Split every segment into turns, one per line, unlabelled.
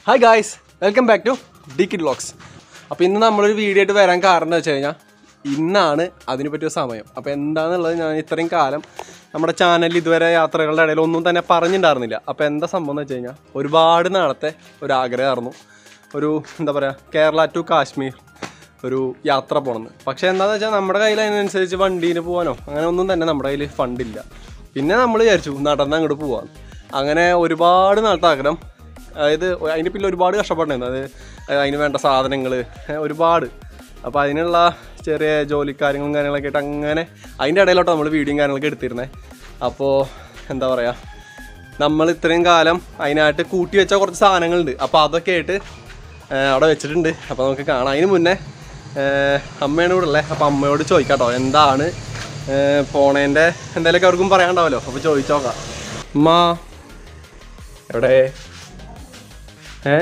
Hi guys welcome back to the kid vlogs അപ്പോൾ ഇന്ന് നമ്മളൊരു വീഡിയോ ആയിട്ട് വരാൻ കാരണം എന്ന് വെച്ച് കഴിഞ്ഞാൽ ഇന്നാണ് അതിന് പറ്റിയ സമയം അപ്പോൾ എന്താണെന്നുള്ളത് ഞാൻ ഇത്രയും കാലം നമ്മുടെ ചാനലിൽ ഇതുവരെ യാത്രകളുടെ ഇടയിൽ ഒന്നും തന്നെ പറഞ്ഞിട്ടുണ്ടായിരുന്നില്ല അപ്പോൾ എന്താ സംഭവം എന്ന് വെച്ച് കഴിഞ്ഞാൽ ഒരുപാട് നാളത്തെ ഒരു ആഗ്രഹമായിരുന്നു ഒരു എന്താ പറയുക കേരള ടു കാശ്മീർ ഒരു യാത്ര പോകണമെന്ന് പക്ഷേ എന്താണെന്ന് വെച്ചാൽ നമ്മുടെ കയ്യിൽ അതിനനുസരിച്ച് വണ്ടിയിൽ പോകാനോ അങ്ങനെ ഒന്നും തന്നെ നമ്മുടെ കയ്യിൽ ഫണ്ടില്ല പിന്നെ നമ്മൾ വിചാരിച്ചു നടന്ന് അങ്ങോട്ട് പോവാം അങ്ങനെ ഒരുപാട് നാളത്തെ ആഗ്രഹം അതായത് അതിന് പിന്നെ ഒരുപാട് കഷ്ടപ്പെട്ടിരുന്നു അത് അതിന് വേണ്ട സാധനങ്ങൾ ഒരുപാട് അപ്പോൾ അതിനുള്ള ചെറിയ ജോലിക്കാര്യങ്ങളും കാര്യങ്ങളൊക്കെ ആയിട്ട് അങ്ങനെ അതിൻ്റെ ഇടയിലോട്ട് നമ്മൾ വീഡിയോയും കാര്യങ്ങളൊക്കെ എടുത്തിരുന്നത് അപ്പോൾ എന്താ പറയുക നമ്മൾ ഇത്രയും കാലം അതിനായിട്ട് കൂട്ടി വെച്ച കുറച്ച് സാധനങ്ങളുണ്ട് അപ്പോൾ അതൊക്കെ ആയിട്ട് ആ, അവിടെ വെച്ചിട്ടുണ്ട് അപ്പോൾ നമുക്ക് കാണാം അതിന് മുന്നേ ആ, അമ്മയാണ് ഇവിടെ ഉള്ളത് അപ്പോൾ അമ്മയോട് ചോദിക്കാം കേട്ടോ എന്താണ് ആ, പോണേൻ്റെ എന്തെങ്കിലുമൊക്കെ അവർക്കും പറയാനുണ്ടാവല്ലോ അപ്പോൾ ചോദിച്ചു നോക്കാം അമ്മ എവിടെ ഏ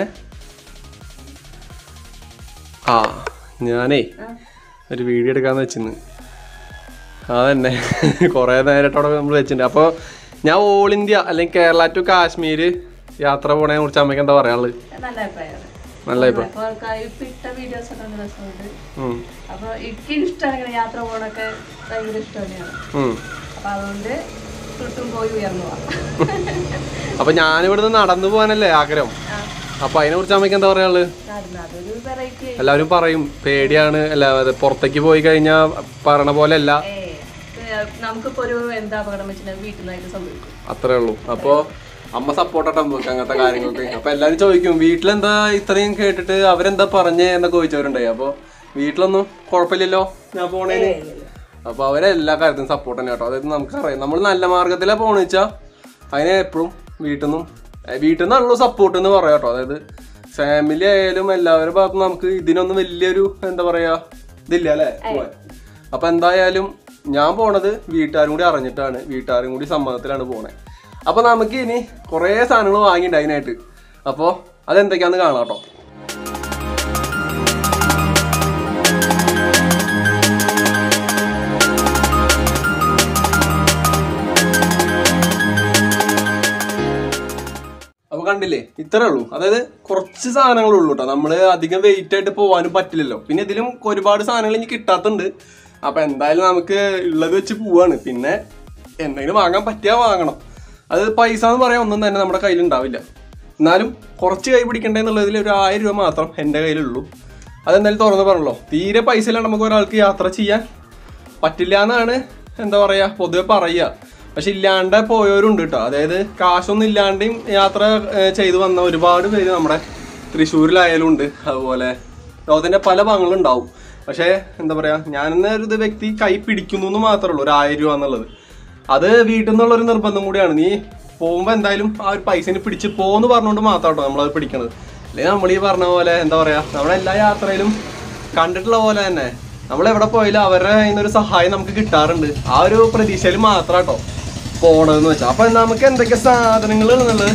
ആ ഞാനേ ഒരു വീഡിയോ എടുക്കാന്ന് വെച്ചിന്ന് അതന്നെ കുറേ നേരമായിട്ട് അവിടെ നമ്മൾ വെച്ചിട്ടുണ്ട് അപ്പോൾ ഞാൻ ഓൾ ഇന്ത്യ അല്ലെങ്കിൽ കേരള ടു കാശ്മീർ യാത്ര പോണേ കുറിച്ച് അമ്മയ്ക്ക് എന്താ പറയാനുള്ളത്
നല്ല അഭിപ്രായമാണ്
നല്ല അഭിപ്രായം
അപ്പൊ ആൾക്കാർ ഇപ്പൊ ഇട്ട വീഡിയോസ് ഒക്കെ നല്ല രസമുണ്ട്
ഉം,
അപ്പൊ എനിക്ക് ഇഷ്ടമാണ് ഇങ്ങനെ യാത്ര പോകണൊക്കെ ഭയങ്കര ഇഷ്ടം തന്നെയാണ്
ഉം.
അപ്പൊ അതുകൊണ്ട് ചുട്ടും പോയി ഉയർന്നു പോവാം
അപ്പൊ ഞാനിവിടുന്ന് നടന്നു പോകാനല്ലേ ആഗ്രഹം അപ്പൊ അതിനെ കുറിച്ച് അമ്മയ്ക്ക് എന്താ പറയാനുള്ളത്
നടന്നു അതൊരു വെറൈറ്റി
എല്ലാവരും പറയും പേടിയാണ് അല്ല അത് പുറത്തേക്ക് പോയി കഴിഞ്ഞാൽ പറയണ പോലെ അല്ല
ഏ നമുക്കിപ്പോ ഒരു എന്താ അപകടം വെച്ചിട്ടുണ്ടെങ്കിൽ വീട്ടിൽ നിന്നായിട്ട് സംഭവിക്കും
അത്രേ ഉള്ളൂ അപ്പോ അമ്മ സപ്പോർട്ടായിട്ട് നമുക്ക് അങ്ങനത്തെ കാര്യങ്ങൾക്ക് അപ്പൊ എല്ലാരും ചോദിക്കും വീട്ടിലെന്താ ഇത്രയും കേട്ടിട്ട് അവരെന്താ പറഞ്ഞേ എന്നൊക്കെ ചോദിച്ചവരുണ്ടായി അപ്പൊ വീട്ടിലൊന്നും കുഴപ്പമില്ലല്ലോ ഞാൻ പോണേന് അപ്പൊ അവരെ എല്ലാ കാര്യത്തിനും സപ്പോർട്ട് തന്നെ കേട്ടോ അതായത് നമുക്കറിയാം നമ്മൾ നല്ല മാർഗത്തിലാ പോണെന്ന് വെച്ചാൽ അതിനെ എപ്പോഴും വീട്ടിൽ നിന്നും വീട്ടിൽ നിന്നുള്ള സപ്പോർട്ട് എന്ന് പറയാം കേട്ടോ അതായത് ഫാമിലി ആയാലും എല്ലാവരുടെ ഭാഗത്തും നമുക്ക് ഇതിനൊന്നും വലിയൊരു എന്താ പറയാ ഇതില്ല അല്ലേ പോവാൻ അപ്പൊ എന്തായാലും ഞാൻ പോണത് വീട്ടുകാരും കൂടി അറിഞ്ഞിട്ടാണ് വീട്ടുകാരും കൂടി സമ്മതത്തിലാണ് പോണേ അപ്പൊ നമുക്ക് ഇനി കുറേ സാധനങ്ങൾ വാങ്ങിയിട്ടുണ്ട് അതിനായിട്ട് അപ്പോ അതെന്തൊക്കെയാന്ന് കാണാം കേട്ടോ അപ്പൊ കണ്ടില്ലേ ഇത്രേ ഉള്ളൂ അതായത് കുറച്ച് സാധനങ്ങളേ ഉള്ളൂ കേട്ടോ നമ്മള് അധികം വെയിറ്റ് ആയിട്ട് പോകാനും പറ്റില്ലല്ലോ പിന്നെ ഇതിലും ഒരുപാട് സാധനങ്ങൾ ഇനി കിട്ടാത്തുണ്ട് അപ്പൊ എന്തായാലും നമുക്ക് ഉള്ളത് വെച്ച് പോവാണ് പിന്നെ എന്തെങ്കിലും വാങ്ങാൻ പറ്റിയാ വാങ്ങണം അത് പൈസ എന്ന് പറയാൻ ഒന്നും തന്നെ നമ്മുടെ കയ്യിൽ ഉണ്ടാവില്ല എന്നാലും കുറച്ച് കൈ പിടിക്കണ്ടെന്നുള്ളതിൽ ഒരു ആയിരം രൂപ മാത്രം എൻ്റെ കയ്യിലുള്ളൂ അതെന്തായാലും തുറന്ന് പറഞ്ഞല്ലോ തീരെ പൈസ ഇല്ലാണ്ട് നമുക്ക് ഒരാൾക്ക് യാത്ര ചെയ്യാൻ പറ്റില്ല എന്നാണ് എന്താ പറയാ പൊതുവെ പറയുക പക്ഷെ ഇല്ലാണ്ട് പോയവരുണ്ട് കേട്ടോ അതായത് കാശൊന്നും ഇല്ലാണ്ടും യാത്ര ഏഹ്, ചെയ്തു വന്ന ഒരുപാട് പേര് നമ്മുടെ തൃശ്ശൂരിലായാലും ഉണ്ട് അതുപോലെ ലോകത്തിന്റെ പല ഭാഗങ്ങളും ഉണ്ടാവും പക്ഷേ എന്താ പറയാ ഞാനെന്ന ഒരു ഇത് വ്യക്തി കൈ പിടിക്കുന്നു എന്ന് മാത്രമേ ഉള്ളൂ ഒരു ആയിരം രൂപ എന്നുള്ളത് അത് വീട്ടിൽ നിന്നുള്ള ഒരു നിർബന്ധം കൂടിയാണ് നീ പോകുമ്പോൾ എന്തായാലും ആ ഒരു പൈസനെ പിടിച്ച് പോന്ന് പറഞ്ഞുകൊണ്ട് മാത്രം കേട്ടോ നമ്മളത് പിടിക്കണത് അല്ലെങ്കിൽ നമ്മൾ ഈ പറഞ്ഞ പോലെ എന്താ പറയാ നമ്മുടെ എല്ലാ യാത്രയിലും കണ്ടിട്ടുള്ള പോലെ തന്നെ നമ്മൾ എവിടെ പോയാലും അവരുടെ കയ്യിൽ നിന്ന് ഒരു സഹായം നമുക്ക് കിട്ടാറുണ്ട് ആ ഒരു പ്രതീക്ഷയിൽ മാത്രം കേട്ടോ പോണതെന്ന് വെച്ചാൽ അപ്പൊ നമുക്ക് എന്തൊക്കെ സാധനങ്ങൾ എന്നുള്ളത്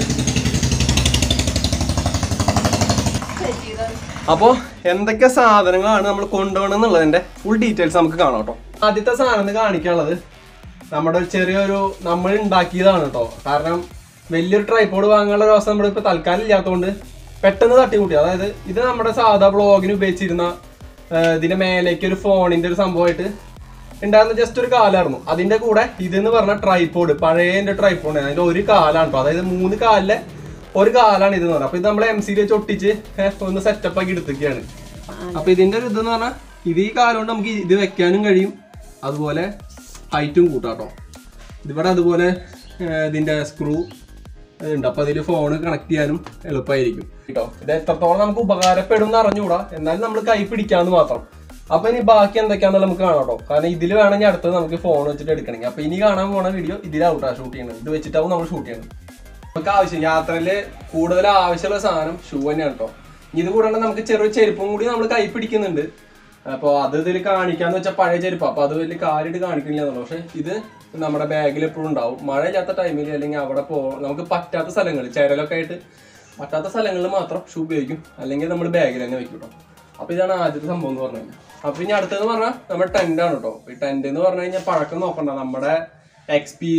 അപ്പോൾ എന്തൊക്കെ സാധനങ്ങളാണ് നമ്മൾ കൊണ്ടുപോകണം എന്നുള്ളതിന്റെ ഫുൾ ഡീറ്റെയിൽസ് നമുക്ക് കാണാം കേട്ടോ ആദ്യത്തെ സാധനം എന്ന് കാണിക്കാനുള്ളത് നമ്മുടെ ഒരു ചെറിയൊരു നമ്മൾ ഉണ്ടാക്കിയതാണ് കേട്ടോ കാരണം വലിയൊരു ട്രൈപ്പോഡ് വാങ്ങാനുള്ള ഒരു അവസ്ഥ നമ്മുടെ ഇപ്പൊ തൽക്കാലം ഇല്ലാത്തതുകൊണ്ട് പെട്ടെന്ന് തട്ടിമുട്ടി അതായത് ഇത് നമ്മുടെ സാധാ ബ്ലോഗിന് ഉപയോഗിച്ചിരുന്ന ആ, ഇതിന്റെ മേലേക്ക് ഒരു ഫോണിന്റെ ഒരു സംഭവമായിട്ട് ഉണ്ടായിരുന്ന ജസ്റ്റ് ഒരു കാലായിരുന്നു അതിന്റെ കൂടെ ഇതെന്ന് പറഞ്ഞ ട്രൈപ്പോഡ് പഴയ ട്രൈപ്പോഡ് അതിന്റെ ഒരു കാലാണ് കേട്ടോ അതായത് മൂന്ന് കാലിലെ ഒരു കാലാണ് ഇത് പറഞ്ഞത് അപ്പൊ ഇത് നമ്മൾ എം സിയിൽ വെച്ച് ഒട്ടിച്ച് ഏ, ഒന്ന് സെറ്റപ്പ് ആക്കി എടുത്തിരിക്കുകയാണ് അപ്പൊ ഇതിന്റെ ഒരു ഇതെന്ന് പറഞ്ഞാൽ ഇത് ഈ കാലം കൊണ്ട് നമുക്ക് ഇത് വെക്കാനും കഴിയും അതുപോലെ ഹൈറ്റും കൂട്ടാട്ടോ ഇതിവിടെ അതുപോലെ ഏ, ഇതിന്റെ സ്ക്രൂ ഉണ്ട് അപ്പൊ അതിൽ ഫോൺ കണക്ട് ചെയ്യാനും എളുപ്പമായിരിക്കും കേട്ടോ ഇത് എത്രത്തോളം നമുക്ക് ഉപകാരപ്പെടും എന്ന് അറിഞ്ഞുകൂടാ എന്നാലും നമ്മൾ കൈ പിടിക്കാന്ന് മാത്രം അപ്പൊ ഇനി ബാക്കി എന്തൊക്കെയാണെന്നുള്ള നമുക്ക് കാണാം കേട്ടോ കാരണം ഇതിൽ വേണമെങ്കിൽ അടുത്തത് നമുക്ക് ഫോൺ വെച്ചിട്ട് എടുക്കണമെങ്കിൽ അപ്പൊ ഇനി കാണാൻ പോണ വീഡിയോ ഇതിലാവട്ടാ ഷൂട്ട് ചെയ്യണത് ഇത് വെച്ചിട്ടാവും നമ്മൾ ഷൂട്ട് ചെയ്യണം നമുക്ക് ആവശ്യം യാത്രയില് കൂടുതൽ ആവശ്യമുള്ള സാധനം ഷൂ തന്നെയാണ് കേട്ടോ ഇത് കൂടാണ്ട് നമുക്ക് ചെറിയ ചെരുപ്പും കൂടി നമ്മൾ കൈ പിടിക്കുന്നുണ്ട് അപ്പോൾ അത് ഇതിൽ കാണിക്കാന്ന് വെച്ചാൽ പഴയ ചെരുപ്പ് അപ്പൊ അത് വലിയ കാര്യമായിട്ട് കാണിക്കില്ല എന്നുള്ളൂ പക്ഷെ ഇത് നമ്മുടെ ബാഗിൽ എപ്പോഴും ഉണ്ടാവും മഴയില്ലാത്ത ടൈമിൽ അല്ലെങ്കിൽ അവിടെ പോ നമുക്ക് പറ്റാത്ത സ്ഥലങ്ങൾ ചേരലൊക്കെ ആയിട്ട് പറ്റാത്ത സ്ഥലങ്ങളിൽ മാത്രം ഷൂ ഉപയോഗിക്കും അല്ലെങ്കിൽ നമ്മൾ ബാഗിൽ തന്നെ വെക്കും കേട്ടോ അപ്പൊ ഇതാണ് ആദ്യത്തെ സംഭവം എന്ന് പറഞ്ഞു കഴിഞ്ഞാൽ അപ്പൊ ഇനി അടുത്തത് പറഞ്ഞാൽ നമ്മുടെ ടെന്റ് ആണ് കേട്ടോ ഈ ടെന്റ് എന്ന് പറഞ്ഞു കഴിഞ്ഞാൽ പഴക്കം നോക്കണ്ട നമ്മുടെ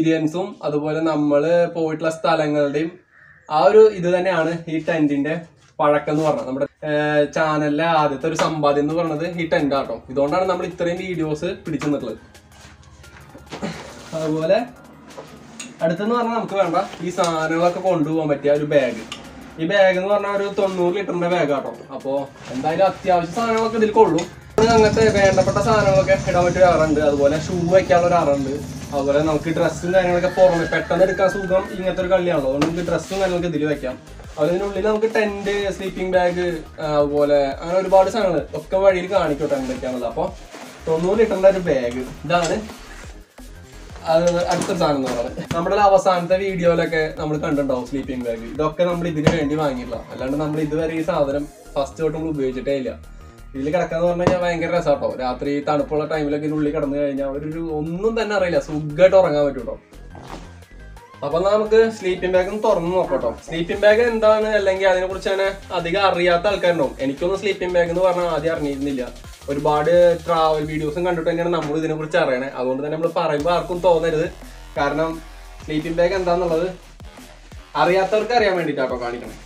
എക്സ്പീരിയൻസും അതുപോലെ നമ്മൾ പോയിട്ടുള്ള സ്ഥലങ്ങളുടെയും ആ ഒരു ഇത് തന്നെയാണ് ഈ ടെന്റിന്റെ പഴക്കം എന്ന് പറഞ്ഞത് നമ്മുടെ ചാനലിലെ ആദ്യത്തെ ഒരു സമ്പാദ്യം എന്ന് പറയുന്നത് ഈ ടെന്റ് ആട്ടോ ഇതുകൊണ്ടാണ് നമ്മൾ ഇത്രയും വീഡിയോസ് പിടിച്ചു നിന്നിട്ടുള്ളത് അതുപോലെ അടുത്തെന്ന് പറഞ്ഞാൽ നമുക്ക് വേണ്ട ഈ സാധനങ്ങളൊക്കെ കൊണ്ടുപോകാൻ പറ്റിയ ഒരു ബാഗ് ഈ ബാഗ് എന്ന് പറഞ്ഞാൽ ഒരു തൊണ്ണൂറ് ലിറ്ററിന്റെ ബാഗ് ആട്ടോ അപ്പോ എന്തായാലും അത്യാവശ്യ സാധനങ്ങളൊക്കെ ഇതിൽ കൊള്ളും ഇത് അങ്ങനത്തെ വേണ്ടപ്പെട്ട സാധനങ്ങളൊക്കെ ഇടാൻ പറ്റിയ ഒരു അറുണ്ട് അതുപോലെ ഷൂ വയ്ക്കാനുള്ള ഒരു അറുണ്ട് അതുപോലെ നമുക്ക് ഡ്രസ്സും കാര്യങ്ങളൊക്കെ പുറമെ പെട്ടെന്ന് എടുക്കാൻ സുഖം ഇങ്ങനത്തെ ഒരു കളിയാണല്ലോ അതുകൊണ്ട് നമുക്ക് ഡ്രസ്സും കാര്യങ്ങളൊക്കെ ഇതിൽ വെക്കാം അതിനുള്ളിൽ നമുക്ക് ടെന്റ് സ്ലീപ്പിംഗ് ബാഗ് അതുപോലെ അങ്ങനെ ഒരുപാട് സാധനങ്ങൾ ഒക്കെ വഴിയിൽ കാണിക്കും ടെന്റ് വെക്കാനുള്ളത് അപ്പോൾ തൊണ്ണൂറ് ലിറ്ററിന്റെ ഒരു ബാഗ് ഇതാണ് അത് അടുത്തൊരു സാധനം എന്ന് പറയുന്നത് നമ്മുടെ അവസാനത്തെ വീഡിയോയിലൊക്കെ നമ്മൾ കണ്ടിട്ടുണ്ടാവും സ്ലീപ്പിംഗ് ബാഗ് ഇതൊക്കെ നമ്മൾ ഇതിന് വേണ്ടി വാങ്ങിയില്ല അല്ലാണ്ട് നമ്മൾ ഇതുവരെ ഈ സാധനം ഫസ്റ്റ് തൊട്ട് നമ്മൾ ഉപയോഗിച്ചിട്ടേ ഇല്ല ഇതിൽ കിടക്കാന്ന് പറഞ്ഞു കഴിഞ്ഞാൽ ഭയങ്കര രസമാട്ടോ രാത്രി തണുപ്പുള്ള ടൈമിലൊക്കെ ഇതിനുള്ളിൽ കിടന്നു കഴിഞ്ഞാൽ ഒരു ഒന്നും തന്നെ അറിയില്ല സുഖമായിട്ട് ഉറങ്ങാൻ പറ്റും കേട്ടോ അപ്പൊ നമുക്ക് സ്ലീപ്പിംഗ് ബാഗ് ഒന്ന് തുറന്നു നോക്കട്ടോ സ്ലീപ്പിംഗ് ബാഗ് എന്താണ് അല്ലെങ്കിൽ അതിനെ കുറിച്ച് അങ്ങനെ അധികം അറിയാത്ത ആൾക്കാരുണ്ടാവും എനിക്കൊന്നും സ്ലീപ്പിംഗ് ബാഗ് എന്ന് പറഞ്ഞാൽ ആദ്യം അറിഞ്ഞിരുന്നില്ല ഒരുപാട് ട്രാവൽ വീഡിയോസും കണ്ടിട്ട് തന്നെയാണ് നമ്മൾ ഇതിനെ കുറിച്ച് അറിയണേ അതുകൊണ്ട് തന്നെ നമ്മൾ പറയുമ്പോൾ ആർക്കും തോന്നരുത് കാരണം സ്ലീപ്പിംഗ് ബാഗ് എന്താന്നുള്ളത് അറിയാത്തവർക്ക് അറിയാൻ വേണ്ടിയിട്ടാട്ടോ കാണിക്കണേ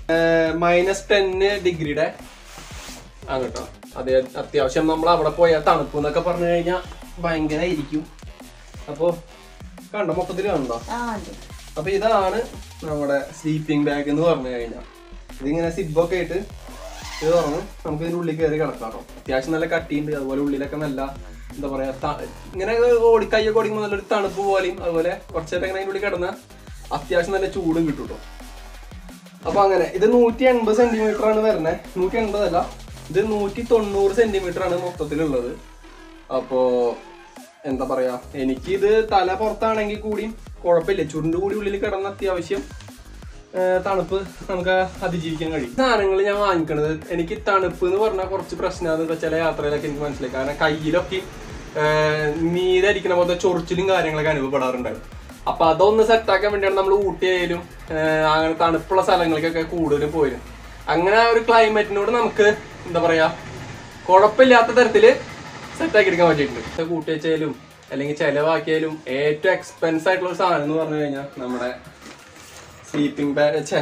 മൈനസ് ടെന്ന് ഡിഗ്രിയുടെ അങ്ങട്ടോ അതെ അത്യാവശ്യം നമ്മൾ അവിടെ പോയാൽ തണുപ്പ് എന്നൊക്കെ പറഞ്ഞു കഴിഞ്ഞാൽ ഭയങ്കര ഇരിക്കും അപ്പോൾ കണ്ടോ മൊത്തത്തിൽ കണ്ടോ
ആ ഉണ്ട്
അപ്പൊ ഇതാണ് നമ്മുടെ സ്ലീപ്പിംഗ് ബാഗ് എന്ന് പറഞ്ഞു കഴിഞ്ഞാൽ ഇതിങ്ങനെ സിബൊക്കെ ആയിട്ട് ഇത് തുറന്ന് നമുക്ക് ഇതിന്റെ ഉള്ളിൽ കയറി കിടക്കാം കേട്ടോ അത്യാവശ്യം നല്ല കട്ടിയുണ്ട് അതുപോലെ ഉള്ളിലൊക്കെ നല്ല എന്താ പറയാ ത- ഇങ്ങനെ ഓടി കയ്യൊക്കെ ഓടിക്കുമ്പോൾ നല്ലൊരു തണുപ്പ് പോലെയും അതുപോലെ കുറച്ചേരം ഇങ്ങനെ അതിൻ്റെ ഉള്ളിൽ കിടന്ന അത്യാവശ്യം നല്ല ചൂടും കിട്ടും കേട്ടോ അപ്പൊ അങ്ങനെ ഇത് നൂറ്റി എൺപത് സെന്റിമീറ്റർ ആണ് വരുന്നത് നൂറ്റി എൺപതല്ല ഇത് നൂറ്റി തൊണ്ണൂറ് സെന്റിമീറ്റർ ആണ് മൊത്തത്തിലുള്ളത് അപ്പോ എന്താ പറയാ എനിക്ക് ഇത് തല പുറത്താണെങ്കിൽ കൂടിയും കുഴപ്പമില്ല ചുരുണ്ട് കൂടി ഉള്ളിൽ കിടന്ന അത്യാവശ്യം ആ, തണുപ്പ് നമുക്ക് അതിജീവിക്കാൻ കഴിയും സാധനങ്ങൾ ഞാൻ വാങ്ങിക്കണത് എനിക്ക് തണുപ്പ് എന്ന് പറഞ്ഞാൽ കുറച്ച് പ്രശ്നമാണെന്ന് ചില യാത്രയിലൊക്കെ എനിക്ക് മനസ്സിലായി കാരണം കയ്യിലൊക്കെ ആ, നീരടിക്കണ പോലത്തെ ചൊറിച്ചിലും കാര്യങ്ങളൊക്കെ അനുഭവപ്പെടാറുണ്ടായിരുന്നു അപ്പൊ അതൊന്ന് സെറ്റാക്കാൻ വേണ്ടിയാണ് നമ്മൾ ഊട്ടിയായാലും ആ, അങ്ങനെ തണുപ്പുള്ള സ്ഥലങ്ങളിലേക്കൊക്കെ കൂടുതലും പോയിരുന്നു അങ്ങനെ ആ ഒരു ക്ലൈമറ്റിനോട് നമുക്ക് എന്താ പറയാ കുഴപ്പമില്ലാത്ത തരത്തില് സെറ്റാക്കി എടുക്കാൻ പറ്റിയിട്ടുണ്ട് കൂട്ടി വെച്ചാലും അല്ലെങ്കിൽ ചെലവാക്കിയാലും ഏറ്റവും എക്സ്പെൻസ് ആയിട്ടുള്ള ഒരു സാധനം എന്ന് പറഞ്ഞു കഴിഞ്ഞാൽ നമ്മുടെ സ്ലീപ്പിംഗ് ബാഗ് ഛേ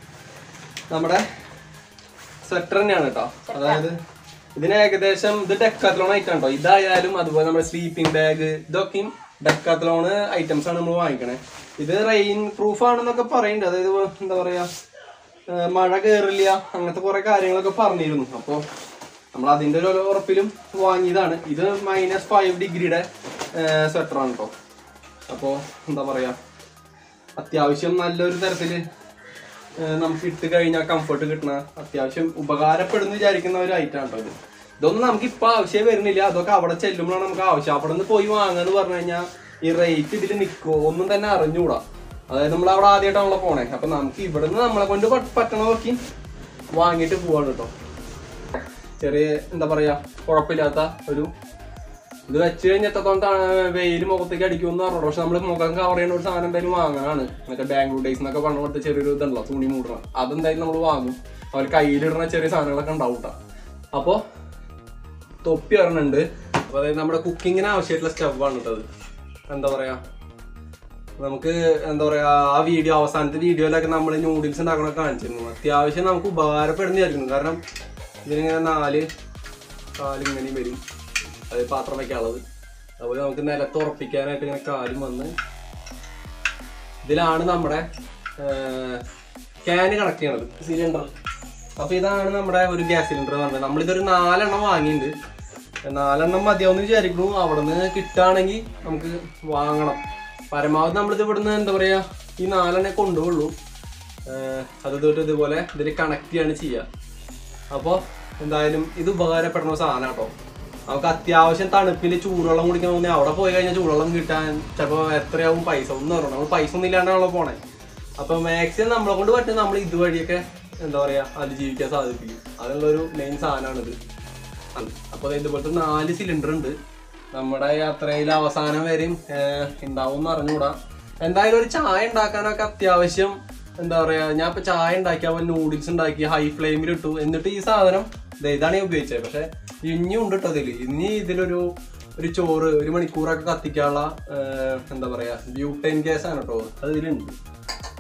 നമ്മുടെ സ്വെറ്റർ തന്നെയാണ് കേട്ടോ അതായത് ഇതിന് ഏകദേശം ഇത് ഡെക്കാത്തലോൺ ഐറ്റം കേട്ടോ ഇതായാലും അതുപോലെ നമ്മുടെ സ്ലീപ്പിംഗ് ബാഗ് ഇതൊക്കെയും ഡെക്കാത്തലോൺ ഐറ്റംസ് ആണ് നമ്മൾ വാങ്ങിക്കണേ ഇത് റെയിൻ പ്രൂഫ് ആണെന്നൊക്കെ പറയുന്നുണ്ട് അതായത് എന്താ പറയാ ഏർ മഴ കയറില്ല അങ്ങനത്തെ കുറെ കാര്യങ്ങളൊക്കെ പറഞ്ഞിരുന്നു അപ്പോൾ നമ്മൾ അതിന്റെ ഒരു ഉറപ്പിലും വാങ്ങിയതാണ് ഇത് മൈനസ് ഫൈവ് ഡിഗ്രിയുടെ സ്വെറ്റർ ആണ് കേട്ടോ അപ്പോൾ എന്താ പറയാ അത്യാവശ്യം നല്ലൊരു തരത്തില് ഏഹ് നമുക്ക് ഇട്ട് കഴിഞ്ഞാൽ കംഫർട്ട് കിട്ടണ അത്യാവശ്യം ഉപകാരപ്പെടുന്ന വിചാരിക്കുന്ന ഒരു ഐറ്റം ആണ് ഇത് ഇതൊന്നും നമുക്ക് ഇപ്പൊ ആവശ്യം വരുന്നില്ല അതൊക്കെ അവിടെ ചെല്ലുമ്പോഴാണ് നമുക്ക് ആവശ്യം അവിടെ നിന്ന് പോയി വാങ്ങാന്ന് പറഞ്ഞു കഴിഞ്ഞാൽ ഈ റേറ്റ് ഇതിൽ നിൽക്കുമോ ഒന്നും തന്നെ അറിഞ്ഞുകൂടാ അതായത് നമ്മൾ അവിടെ ആദ്യമായിട്ടാണല്ലോ പോണേ അപ്പൊ നമുക്ക് ഇവിടെ നിന്ന് നമ്മളെ കൊണ്ട് പറ്റ- പറ്റണതൊക്കെ വാങ്ങിയിട്ട് പോവാണ് കേട്ടോ ചെറിയ എന്താ പറയാ കുഴപ്പമില്ലാത്ത ഒരു ഇത് വെച്ച് കഴിഞ്ഞ എത്രത്തോളം വെയിൽ മുഖത്തേക്ക് അടിക്കുമെന്ന് പറഞ്ഞു പക്ഷെ നമ്മൾ മുഖം കവർ ചെയ്യുന്ന ഒരു സാധനം എന്തായാലും വാങ്ങാനാണ് മറ്റേ ബാംഗ്ലൂർ ഡേയ്സ് എന്നൊക്കെ പറഞ്ഞ പോലത്തെ ചെറിയൊരു ഇതുണ്ടല്ലോ തുണി മൂടണം അതെന്തായാലും നമ്മൾ വാങ്ങും അവർ കയ്യിലിടുന്ന ചെറിയ സാധനങ്ങളൊക്കെ ഉണ്ടാവും കേട്ടോ അപ്പോൾ തൊപ്പി ഒരെണ്ണുണ്ട് അപ്പോൾ അതായത് നമ്മുടെ കുക്കിങ്ങിന് ആവശ്യമായിട്ടുള്ള സ്റ്റവാണ് കേട്ടത് എന്താ പറയാ നമുക്ക് എന്താ പറയാ ആ വീഡിയോ അവസാനത്തെ വീഡിയോയിലൊക്കെ നമ്മൾ നൂഡിൽസ് ഉണ്ടാക്കണ കാണിച്ചിരുന്നു അത്യാവശ്യം നമുക്ക് ഉപകാരപ്പെടുന്ന വിചാരിക്കുന്നു കാരണം ഇതിനിങ്ങനെ നാല് കാലിങ്ങനെ വരും അത് പാത്രം വെക്കാനുള്ളത് അതുപോലെ നമുക്ക് നിലത്ത് ഉറപ്പിക്കാനായിട്ട് ഇങ്ങനെ കാലും വന്ന് ഇതിലാണ് നമ്മുടെ ക്യാന് കണക്ട് ചെയ്യണത് സിലിണ്ടർ അപ്പൊ ഇതാണ് നമ്മുടെ ഒരു ഗ്യാസ് സിലിണ്ടർ പറഞ്ഞത് നമ്മളിതൊരു നാലെണ്ണം വാങ്ങിയിട്ടുണ്ട് നാലെണ്ണം മതിയാവുന്ന വിചാരിക്കുന്നു അവിടെ നിന്ന് കിട്ടുകയാണെങ്കിൽ നമുക്ക് വാങ്ങണം പരമാവധി നമ്മളിത് ഇവിടുന്ന് എന്താ പറയാ ഈ നാലെണ്ണേ കൊണ്ടുപോകുള്ളൂ ഏഹ് അത് തൊട്ട് ഇതുപോലെ ഇതിൽ കണക്ട് ചെയ്യാണ് ചെയ്യുക അപ്പോൾ എന്തായാലും ഇത് ഉപകാരപ്പെടുന്ന ഒരു സാധനം കേട്ടോ നമുക്ക് അത്യാവശ്യം തണുപ്പിൽ ചൂടുവെള്ളം കുടിക്കാൻ തോന്നി അവിടെ പോയി കഴിഞ്ഞാൽ ചൂടുവെള്ളം കിട്ടാൻ ചിലപ്പോൾ എത്രയാവും പൈസ ഒന്നും അറിയണം നമ്മൾ പൈസ ഒന്നും ഇല്ലാണ്ടാണല്ലോ പോണേ അപ്പൊ മാക്സിമം നമ്മളെ കൊണ്ട് പറ്റും നമ്മൾ ഇതുവഴിയൊക്കെ എന്താ പറയാ അതിജീവിക്കാൻ സാധിപ്പിക്കും അതിനുള്ളൊരു മെയിൻ സാധനമാണിത് അപ്പൊ ദേ ഇതുപോലത്തെ നാല് സിലിണ്ടർ ഉണ്ട് നമ്മുടെ യാത്രയിൽ അവസാനം വരെയും ഉണ്ടാവും എന്ന് അറിഞ്ഞൂടാ എന്തായാലും ഒരു ചായ ഉണ്ടാക്കാനൊക്കെ അത്യാവശ്യം എന്താ പറയാ ഞാൻ ഇപ്പൊ ചായ ഉണ്ടാക്കി അവൻ നൂഡിൽസ് ഉണ്ടാക്കി ഹൈ ഫ്ലെയിമിൽ ഇട്ടു എന്നിട്ട് ഈ സാധനം ദേ ഇതാണ് ഞാൻ ഉപയോഗിച്ചത് പക്ഷെ ഇനിയും ഉണ്ട് കേട്ടോ ഇതില് ഇനി ഇതിലൊരു ഒരു ചോറ് ഒരു മണിക്കൂറൊക്കെ കത്തിക്കാനുള്ള ഏർ, എന്താ പറയാ ബ്യൂട്ടൈൻ ഗ്യാസ് ആണ് കേട്ടോ അത് ഇതിലുണ്ട്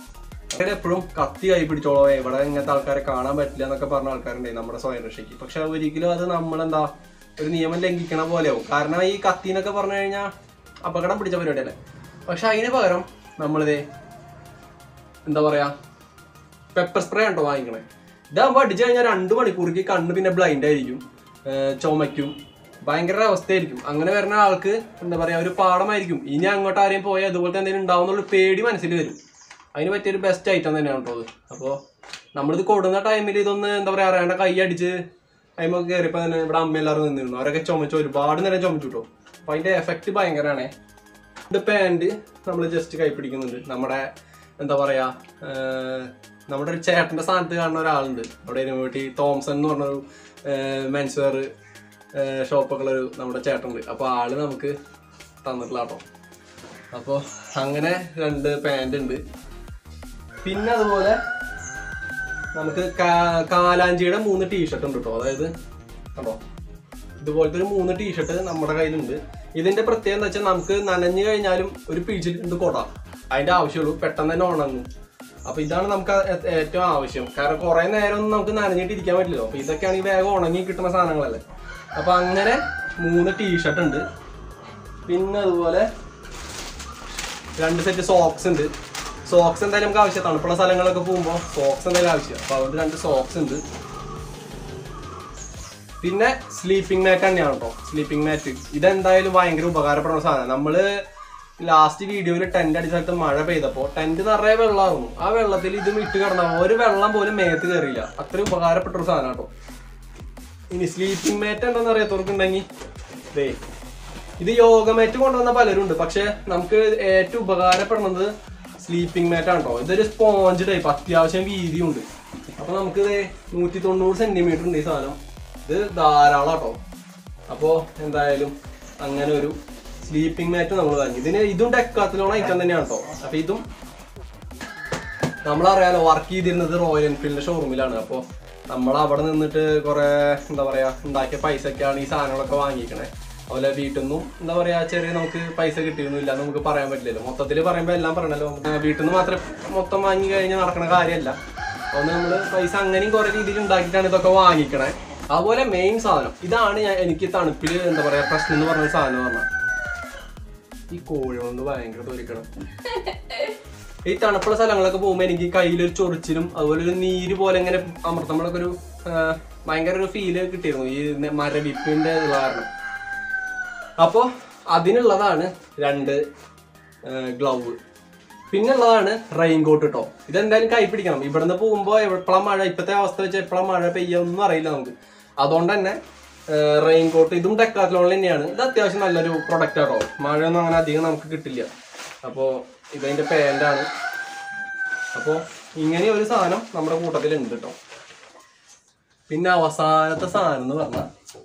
അങ്ങനെ എപ്പോഴും കത്തി കൈ പിടിച്ചോളോ ഇവിടെ ഇങ്ങനത്തെ ആൾക്കാരെ കാണാൻ പറ്റില്ല എന്നൊക്കെ പറഞ്ഞ ആൾക്കാരുണ്ട് നമ്മുടെ സ്വയം രക്ഷയ്ക്ക് പക്ഷെ ഒരിക്കലും അത് നമ്മളെന്താ ഒരു നിയമം ലംഘിക്കണ പോലെയാവും കാരണം ഈ കത്തി എന്നൊക്കെ പറഞ്ഞു കഴിഞ്ഞാൽ അപകടം പിടിച്ച പരിപാടിയല്ലേ പക്ഷെ അതിന് പകരം നമ്മളിതേ എന്താ പറയാ പെപ്പർ സ്പ്രേ ഉണ്ടോ വാങ്ങിക്കണേ ഇതാകുമ്പോൾ അടിച്ചു കഴിഞ്ഞാൽ രണ്ട് മണിക്കൂർക്ക് കണ്ണ് പിന്നെ ബ്ലൈൻഡ് ആയിരിക്കും ഏർ ചുമയ്ക്കും ഭയങ്കര അവസ്ഥയായിരിക്കും അങ്ങനെ വരുന്ന ആൾക്ക് എന്താ പറയാ ഒരു പാടമായിരിക്കും ഇനി അങ്ങോട്ട് ആരെയും പോയാൽ അതുപോലത്തെ എന്തെങ്കിലും ഉണ്ടാവുന്നുള്ള പേടി മനസ്സിൽ വരും അതിന് പറ്റിയൊരു ബെസ്റ്റ് ഐറ്റം തന്നെയാണ് കേട്ടോ അത് അപ്പോൾ നമ്മളിത് കൊടുന്ന ടൈമിൽ ഇതൊന്ന് എന്താ പറയാ അറിയാണ്ട് കൈ അടിച്ച് അതിമൊക്കെ കയറിയപ്പോൾ തന്നെ ഇവിടെ അമ്മ എല്ലാവരും നിന്നിരുന്നു അവരൊക്കെ ചുമച്ചു ഒരുപാട് നേരം ചുമച്ചു കേട്ടോ അപ്പോൾ അതിന്റെ എഫക്റ്റ് ഭയങ്കരമാണേ ഇത് പാൻറ് നമ്മൾ ജസ്റ്റ് കൈ പിടിക്കുന്നുണ്ട് നമ്മുടെ എന്താ പറയാ ഏർ നമ്മുടെ ഒരു ചേട്ടന്റെ സ്ഥാനത്ത് കാണുന്ന ഒരാളുണ്ട് അവിടെ വീട്ടിൽ തോംസൺ എന്ന് പറഞ്ഞൊരു മെൻസ് വെയർ ഷോപ്പൊക്കെ ഉള്ളൊരു നമ്മുടെ ചേട്ടനുണ്ട് അപ്പോൾ ആള് നമുക്ക് തന്നിട്ടില്ല കേട്ടോ അപ്പോൾ അങ്ങനെ രണ്ട് പാൻറ് ഉണ്ട് പിന്നെ അതുപോലെ നമുക്ക് കാ- കാലാഞ്ചിയുടെ മൂന്ന് ടീഷർട്ട് ഉണ്ട് കേട്ടോ അതായത് കണ്ടോ ഇതുപോലത്തെ ഒരു മൂന്ന് ടീഷർട്ട് നമ്മുടെ കയ്യിലുണ്ട് ഇതിന്റെ പ്രത്യേകത എന്താ വെച്ചാൽ നമുക്ക് നനഞ്ഞു കഴിഞ്ഞാലും ഒരു പിഴിച്ചിൽ ഇത് കൊടാം അതിന്റെ ആവശ്യമുള്ളൂ പെട്ടെന്ന് തന്നെ ഉണങ്ങും അപ്പൊ ഇതാണ് നമുക്ക് ഏ- ഏറ്റവും ആവശ്യം കാരണം കുറെ നേരം ഒന്നും നമുക്ക് നനഞ്ഞിട്ട് ഇരിക്കാൻ പറ്റില്ലല്ലോ അപ്പൊ ഇതൊക്കെയാണെങ്കിൽ വേഗം ഉണങ്ങി കിട്ടുന്ന സാധനങ്ങളല്ലേ അപ്പൊ അങ്ങനെ മൂന്ന് ടീഷർട്ട് ഉണ്ട് പിന്നെ അതുപോലെ രണ്ട് സെറ്റ് സോക്സ് ഉണ്ട് സോക്സ് എന്തായാലും നമുക്ക് ആവശ്യം തണുപ്പുള്ള സ്ഥലങ്ങളൊക്കെ പോകുമ്പോൾ സോക്സ് എന്തായാലും ആവശ്യം അപ്പൊ അതുകൊണ്ട് രണ്ട് സോക്സ് ഉണ്ട് പിന്നെ സ്ലീപ്പിംഗ് മാറ്റ് തന്നെയാണ് കേട്ടോ സ്ലീപ്പിംഗ് മാറ്റ് ഇതെന്തായാലും ഭയങ്കര ഉപകാരപ്പെടുന്ന സാധനം നമ്മള് ലാസ്റ്റ് വീഡിയോയിൽ ടെന്റ് അടിച്ച സ്ഥലത്ത് മഴ പെയ്തപ്പോ ടെന്റ് നിറയെ വെള്ളമാകുന്നു ആ വെള്ളത്തിൽ ഇതും ഇട്ട് കിടന്ന ഒരു വെള്ളം പോലും മേത്ത് കയറിയില്ല അത്രയും ഉപകാരപ്പെട്ട ഒരു സാധനം കേട്ടോ ഇനി സ്ലീപ്പിംഗ് മാറ്റ് എന്താണെന്ന് അറിയാത്തവർക്കുണ്ടെങ്കിൽ ദേ ഇത് യോഗ മാറ്റ് കൊണ്ടുവന്ന പലരും ഉണ്ട് പക്ഷെ നമുക്ക് ഏറ്റവും ഉപകാരപ്പെടുന്നത് സ്ലീപ്പിംഗ് മാറ്റ് ആണ് കേട്ടോ ഇതൊരു സ്പോഞ്ച് ടൈപ്പ് അത്യാവശ്യം വീതിയുണ്ട് അപ്പൊ നമുക്ക് ഇത് നൂറ്റി തൊണ്ണൂറ് സെന്റിമീറ്റർ ഉണ്ട് ഈ സാധനം ഇത് ധാരാളം കേട്ടോ അപ്പോ എന്തായാലും അങ്ങനെ ഒരു സ്ലീപ്പിംഗ് മാറ്റ് നമ്മൾ വാങ്ങി ഇതിന് ഇതും ഡെക്കാത്തിലോണ ഐറ്റം തന്നെയാണ് കേട്ടോ അപ്പൊ ഇതും നമ്മളറിയാലോ വർക്ക് ചെയ്തിരുന്നത് റോയൽ എൻഫീൽഡിന്റെ ഷോറൂമിലാണ് അപ്പോൾ നമ്മൾ അവിടെ നിന്നിട്ട് കുറെ എന്താ പറയാ ഉണ്ടാക്കിയ പൈസക്കാണ് ഈ സാധനങ്ങളൊക്കെ വാങ്ങിക്കണേ അതുപോലെ വീട്ടിൽ നിന്നും എന്താ പറയാ ചെറിയ നമുക്ക് പൈസ കിട്ടിയൊന്നുമില്ല എന്ന് നമുക്ക് പറയാൻ പറ്റില്ലല്ലോ മൊത്തത്തിൽ പറയുമ്പോൾ എല്ലാം പറയണല്ലോ ആ, വീട്ടിൽ നിന്ന് മാത്രം മൊത്തം വാങ്ങി കഴിഞ്ഞാൽ നടക്കുന്ന കാര്യമല്ല അതുകൊണ്ട് നമ്മൾ പൈസ അങ്ങനെയും കുറെ രീതിയിൽ ഉണ്ടാക്കിയിട്ടാണ് ഇതൊക്കെ വാങ്ങിക്കണേ അതുപോലെ മെയിൻ സാധനം ഇതാണ് ഞാൻ എനിക്ക് തണുപ്പിൽ എന്താ പറയാ പ്രശ്നം എന്ന് പറഞ്ഞ സാധനം പറഞ്ഞാൽ ഈ കോഴി കൊണ്ട് ഭയങ്കര തൊലിക്കണം ഈ തണുപ്പുള്ള സ്ഥലങ്ങളൊക്കെ പോകുമ്പോൾ എനിക്ക് കയ്യിലൊരു ചൊറിച്ചിലും അതുപോലെ ഒരു നീര് പോലെ ഇങ്ങനെ അമർത്തുമ്പോഴൊക്കെ ഒരു ആ, ഭയങ്കര ഒരു ഫീല് കിട്ടിയിരുന്നു ഈ നെ- മരവിപ്പിന്റെ ഉള്ള കാരണം അപ്പോൾ അതിനുള്ളതാണ് രണ്ട് ഗ്ലൗവ് പിന്നുള്ളതാണ് റെയിൻ കോട്ട് കേട്ടോ ഇതെന്തായാലും കൈ പിടിക്കണം ഇവിടുന്ന് പോകുമ്പോൾ എപ്പോഴാണ് മഴ ഇപ്പോഴത്തെ അവസ്ഥ വെച്ച് എപ്പോഴാണ് മഴ പെയ്യുക ഒന്നും അറിയില്ല നമുക്ക് അതുകൊണ്ട് തന്നെ റെയിൻ കോട്ട് ഇതും ടെക്കാത്ലോണിൽ തന്നെയാണ് ഇത് അത്യാവശ്യം നല്ലൊരു പ്രൊഡക്റ്റ് ആട്ടോ മഴയൊന്നും അങ്ങനെ അധികം നമുക്ക് കിട്ടില്ല അപ്പോൾ ഇതതിൻ്റെ പാൻ്റാണ് അപ്പോൾ ഇങ്ങനെ ഒരു സാധനം നമ്മുടെ കൂട്ടത്തിലുണ്ട് കേട്ടോ പിന്നെ അവസാനത്തെ സാധനം എന്ന് പറഞ്ഞാൽ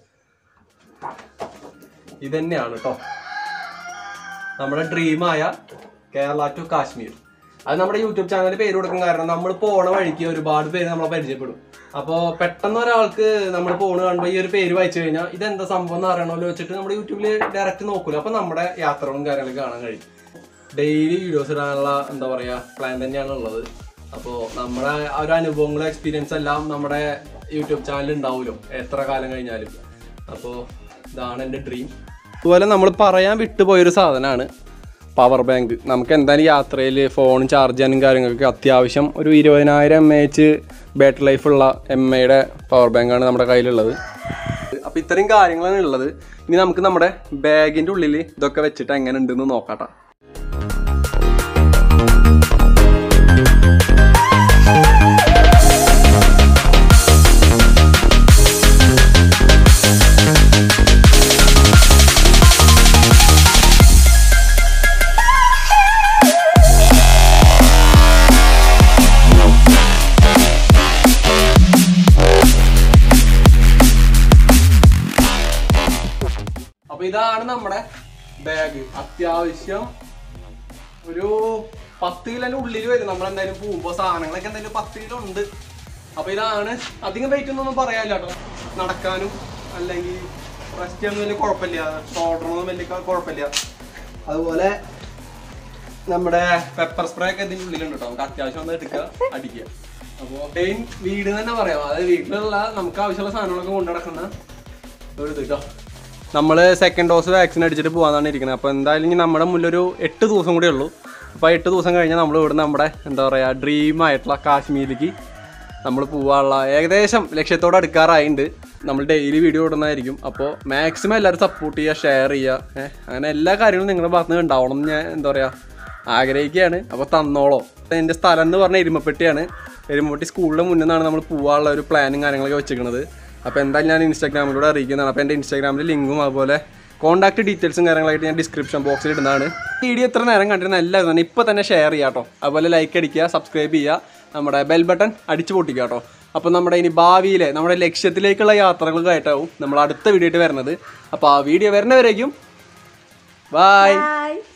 ഇതന്നെയാണ് കേട്ടോ നമ്മുടെ ഡ്രീമായ കേരള ടു കാശ്മീർ അത് നമ്മുടെ യൂട്യൂബ് ചാനലിൽ പേര് കൊടുക്കും കാരണം നമ്മൾ പോണ വഴിക്ക് ഒരുപാട് പേര് നമ്മളെ പരിചയപ്പെടും അപ്പോൾ പെട്ടെന്ന് ഒരാൾക്ക് നമ്മൾ പോണ് കാണുമ്പോൾ ഈ ഒരു പേര് വായിച്ചു കഴിഞ്ഞാൽ ഇതെന്താ സംഭവം എന്ന് അറിയണമല്ലോ വെച്ചിട്ട് നമ്മുടെ യൂട്യൂബിൽ ഡയറക്റ്റ് നോക്കൂല അപ്പോൾ നമ്മുടെ യാത്രകളും കാര്യങ്ങളൊക്കെ കാണാൻ കഴിയും ഡെയിലി വീഡിയോസ് ഇടാനുള്ള എന്താ പറയുക പ്ലാൻ തന്നെയാണ് ഉള്ളത് അപ്പോൾ നമ്മുടെ ആ ഒരു അനുഭവങ്ങളും എക്സ്പീരിയൻസ് എല്ലാം നമ്മുടെ യൂട്യൂബ് ചാനലിൽ ഉണ്ടാവുമല്ലോ എത്ര കാലം കഴിഞ്ഞാലും അപ്പോൾ ഇതാണ് എൻ്റെ ഡ്രീം അതുപോലെ നമ്മൾ പറയാൻ വിട്ടുപോയൊരു സാധനമാണ് പവർ ബാങ്ക് നമുക്ക് എന്തായാലും യാത്രയിൽ ഫോൺ ചാർജ് ചെയ്യാനും കാര്യങ്ങൾക്ക് അത്യാവശ്യം ഒരു ഇരുപതിനായിരം എം എച്ച് ബാറ്ററി ലൈഫുള്ള എം എയുടെ പവർ ബാങ്കാണ് നമ്മുടെ കയ്യിലുള്ളത് അപ്പോൾ ഇത്രയും കാര്യങ്ങളാണ് ഉള്ളത് ഇനി നമുക്ക് നമ്മുടെ ബാഗിൻ്റെ ഉള്ളിൽ ഇതൊക്കെ വെച്ചിട്ട് എങ്ങനെ ഉണ്ടെന്ന് നോക്കാട്ടോ അപ്പൊ ഇതാണ് നമ്മുടെ ബാഗ് അത്യാവശ്യം ഒരു പത്ത് കിലോന്റെ ഉള്ളിൽ വരും നമ്മൾ എന്തായാലും പോകുമ്പോ സാധനങ്ങളൊക്കെ എന്തായാലും പത്ത് കിലോ ഉണ്ട് അപ്പൊ ഇതാണ് അധികം വെയിറ്റ് ഒന്നും പറയാനില്ല കേട്ടോ നടക്കാനും അല്ലെങ്കിൽ റെസ്റ്റ് ചെയ്യാനൊന്നും വലിയ കുഴപ്പമില്ല ഷോൾഡറൊന്നും വലിയ കുഴപ്പമില്ല അതുപോലെ നമ്മുടെ പെപ്പർ സ്പ്രേ ഒക്കെ ഇതിന്റെ ഉള്ളിലുണ്ട് കേട്ടോ നമുക്ക് അത്യാവശ്യം ഒന്ന് എടുക്കുക അടിക്കുക അപ്പോൾ മെയിൻ വീട് തന്നെ പറയാം അതായത് വീട്ടിലുള്ള നമുക്ക് ആവശ്യമുള്ള സാധനങ്ങളൊക്കെ കൊണ്ടു നടക്കുന്ന ഒരു ഇത് കേട്ടോ നമ്മൾ സെക്കൻഡ് ഡോസ് വാക്സിൻ അടിച്ചിട്ട് പോകാന്നാണ് ഇരിക്കുന്നത് അപ്പോൾ എന്തായാലും ഇനി നമ്മുടെ മുന്നിലൊരു എട്ട് ദിവസം കൂടെ ഉള്ളൂ അപ്പോൾ ആ എട്ട് ദിവസം കഴിഞ്ഞാൽ നമ്മൾ ഇവിടെ നമ്മുടെ എന്താ പറയുക ഡ്രീം ആയിട്ടുള്ള കാശ്മീരിലേക്ക് നമ്മൾ പോകാനുള്ള ഏകദേശം ലക്ഷ്യത്തോട് അടുക്കാറായിട്ടുണ്ട് നമ്മൾ ഡെയിലി വീഡിയോ ഇടുന്നതായിരിക്കും അപ്പോൾ മാക്സിമം എല്ലാവരും സപ്പോർട്ട് ചെയ്യുക ഷെയർ ചെയ്യുക ഏഹ് അങ്ങനെ എല്ലാ കാര്യങ്ങളും നിങ്ങളുടെ ഭാഗത്ത് നിന്ന് ഉണ്ടാവണം എന്ന് ഞാൻ എന്താ പറയുക ആഗ്രഹിക്കുകയാണ് അപ്പോൾ തന്നോളോ എൻ്റെ സ്ഥലം എന്ന് പറഞ്ഞാൽ എരുമപ്പെട്ടിയാണ് എരുമപ്പെട്ടി സ്കൂളിൻ്റെ മുന്നിൽ നിന്നാണ് നമ്മൾ പോകാനുള്ള ഒരു പ്ലാനും കാര്യങ്ങളൊക്കെ വെച്ചിരിക്കുന്നത് അപ്പോൾ എന്തായാലും ഞാൻ ഇൻസ്റ്റാഗ്രാമിലൂടെ അറിയിക്കുന്നതാണ് അപ്പോൾ എൻ്റെ ഇൻസ്റ്റാഗ്രാമിൽ ലിങ്കും അതുപോലെ കോൺടാക്ട് ഡീറ്റെയിൽസും കാര്യങ്ങളായിട്ട് ഞാൻ ഡിസ്ക്രിപ്ഷൻ ബോക്സിൽ ഇടുന്നതാണ് വീഡിയോ എത്ര നേരം കണ്ടിരുന്ന എല്ലാവരും തന്നെ ഇപ്പോൾ തന്നെ ഷെയർ ചെയ്യുക കേട്ടോ അതുപോലെ ലൈക്ക് അടിക്കുക സബ്സ്ക്രൈബ് ചെയ്യുക നമ്മുടെ ബെൽ ബട്ടൺ അടിച്ചു പൊട്ടിക്കുക കേട്ടോ അപ്പോൾ നമ്മുടെ ഇനി ഭാവിയിലെ നമ്മുടെ ലക്ഷ്യത്തിലേക്കുള്ള യാത്രകൾക്കായിട്ടാവും നമ്മൾ അടുത്ത വീഡിയോ ആയിട്ട് വരുന്നത് അപ്പോൾ ആ വീഡിയോ വരുന്നവരേക്കും ബൈ
ബൈ